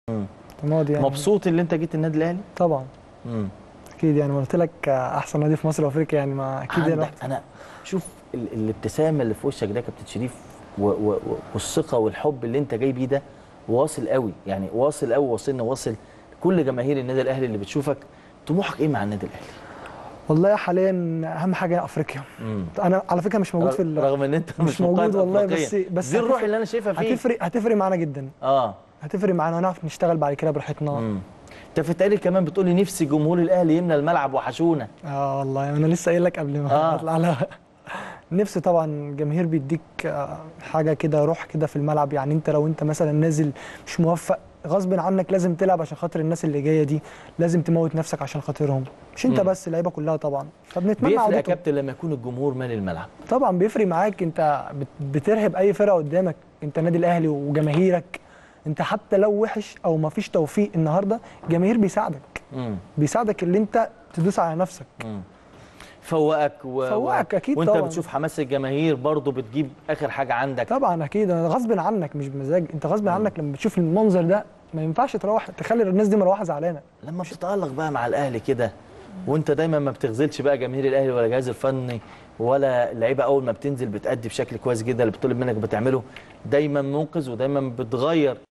ماضي يعني مبسوط اللي انت جيت النادي الاهلي طبعا مم. اكيد يعني قلت لك احسن نادي في مصر وافريقيا يعني ما اكيد يعني عندك رحت انا شوف ال- الابتسامه اللي في وشك ده كابتن شريف و- و- و- والثقه والحب اللي انت جاي بيه ده واصل قوي يعني واصل قوي واصلنا واصل كل جماهير النادي الاهلي اللي بتشوفك طموحك ايه مع النادي الاهلي والله حاليا اهم حاجه افريقيا مم. انا على فكره مش موجود في ال- رغم ان انت مش مش, موجود مقيد والله، أفريقياً. بس- بس دي الروح هتفرق- اللي انا شايفها فيك هتفرق هتفرق معانا جدا اه هتفرق معانا ونعرف نشتغل بعد كده براحتنا مم. انت في التقرير كمان بتقولي نفسي جمهور الاهلي يملى الملعب وحشونا اه والله انا لسه قايل لك قبل ما آه. اطلع على نفسي طبعا الجماهير بيديك آه، حاجه كده روح كده في الملعب يعني انت لو انت مثلا نازل مش موفق غصب عنك لازم تلعب عشان خاطر الناس اللي جايه دي لازم تموت نفسك عشان خاطرهم مش انت مم. بس اللعيبه كلها طبعا فبنتمنى بيفرق يا عودتهم كابتن لما يكون الجمهور مالي الملعب طبعا بيفرق معاك انت بت- بترهب اي فرقه قدامك انت النادي الاهلي وجماهيرك انت حتى لو وحش او ما فيش توفيق النهارده الجماهير بيساعدك مم. بيساعدك اللي انت تدوس على نفسك مم. فوقك و... فوقك أكيد وانت طبعاً. بتشوف حماس الجماهير برضه بتجيب اخر حاجه عندك طبعا اكيد أنا غصب عنك مش بمزاج انت غصب عنك لما بتشوف المنظر ده ما ينفعش تروح تخلي الناس دي مروحه زعلانه لما بتتالق بقى مع الاهلي كده وانت دايما ما بتغزلش بقى جماهير الاهلي ولا الجهاز الفني ولا اللعيبه اول ما بتنزل بتأدي بشكل كويس جدا اللي بتطلب منك بتعمله دايما منقذ ودايما بتغير